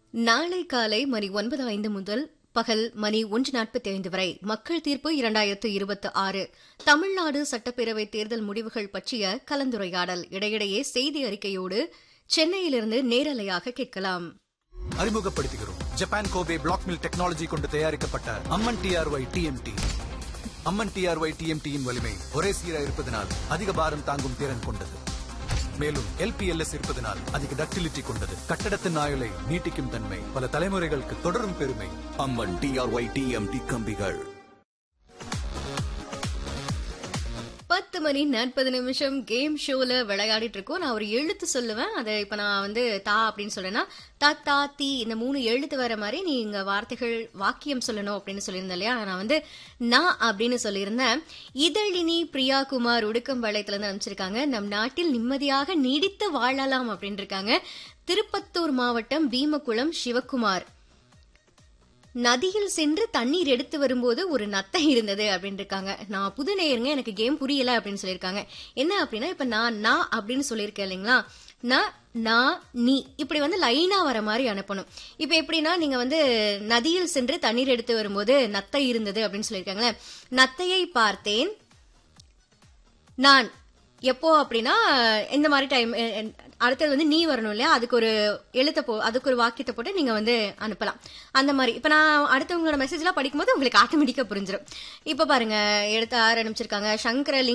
நாளை காலை மணி ஒன்பது ஐந்து முதல் பகல் மணி ஒன்று நாற்பத்தி ஐந்து வரை மக்கள் தீர்ப்பு இரண்டாயிரத்து இருபத்தி ஆறு தமிழ்நாடு சட்டப்பேரவை தேர்தல் முடிவுகள் பற்றிய கலந்துரையாடல் இடையிடையே செய்தி அறிக்கையோடு சென்னையிலிருந்து நேரலையாக கேட்கலாம் அறிமுகப்படுத்துகிறோம் Japan Kobe black mill technology கொண்டு தயாரிக்கப்பட்ட Amman TRY TMT Amman TRY டிஎம்டியின் வலிமை ஒரே சீரா இருப்பதனால் அதிக பாரம் தாங்கும் திறன் கொண்டது மேலும் எல்பிஎல்எஸ் இருப்பதனால் அதிக டக்டிலிட்டி கொண்டது கட்டடத்தின் ஆயுளை நீட்டிக்கும் தன்மை பல தலைமுறைகளுக்கு தொடரும் பெருமை அம்மன் டிஆர்ஒய் டிஎம்டி கம்பிகள் பத்து மணி நாற்பது நிமிஷம் கேம் ஷோல விளையாடிட்டு இருக்கோம் நான் ஒரு எழுத்து சொல்லுவேன் அதை இப்ப நான் வந்து தா அப்படின்னு சொல்றேன்னா தா தா தி இந்த மூணு எழுத்து வர மாதிரி நீங்க வார்த்தைகள் வாக்கியம் சொல்லணும் அப்படின்னு சொல்லியிருந்தேன் இல்லையா நான் வந்து நான் அப்படின்னு சொல்லியிருந்தேன் இதழினி பிரியா குமார் உடுக்கம்பாளையத்துல இருந்து அனுப்பிச்சிருக்காங்க நம் நாட்டில் நிம்மதியாக நீடித்து வாழலாம் அப்படின்னு இருக்காங்க திருப்பத்தூர் மாவட்டம் பீமகுளம் சிவக்குமார் நதியில் சென்று தண்ணீர் எடுத்து வரும்போது ஒரு நத்தை இருந்தது அப்படின்னு இருக்காங்க நான் புது நேயருங்க எனக்கு கேம் புரியல அப்படின்னு சொல்லியிருக்காங்க என்ன அப்படின்னா இப்ப நான் நான் அப்படின்னு சொல்லியிருக்கேன் இல்லைங்களா நான் நான் நீ இப்படி வந்து லைனா வர மாதிரி அனுப்பணும் இப்ப எப்படின்னா நீங்க வந்து நதியில் சென்று தண்ணீர் எடுத்து வரும்போது நத்தை இருந்தது அப்படின்னு சொல்லியிருக்காங்களே நத்தையை பார்த்தேன் நான் எப்போ அப்படின்னா இந்த மாதிரி டைம் அடுத்தது வந்து நீ வரணும் இல்லையா அதுக்கு ஒரு எழுத்த போ அதுக்கு ஒரு வாக்கியத்தை போட்டு நீங்க வந்து அனுப்பலாம் அந்த மாதிரி இப்ப நான் அடுத்தவங்களோட மெசேஜ் எல்லாம் படிக்கும்போது உங்களுக்கு ஆட்டோமேட்டிக்கா புரிஞ்சிடும் இப்ப பாருங்க எடுத்து ஆறு அனுப்பிச்சிருக்காங்க சங்கர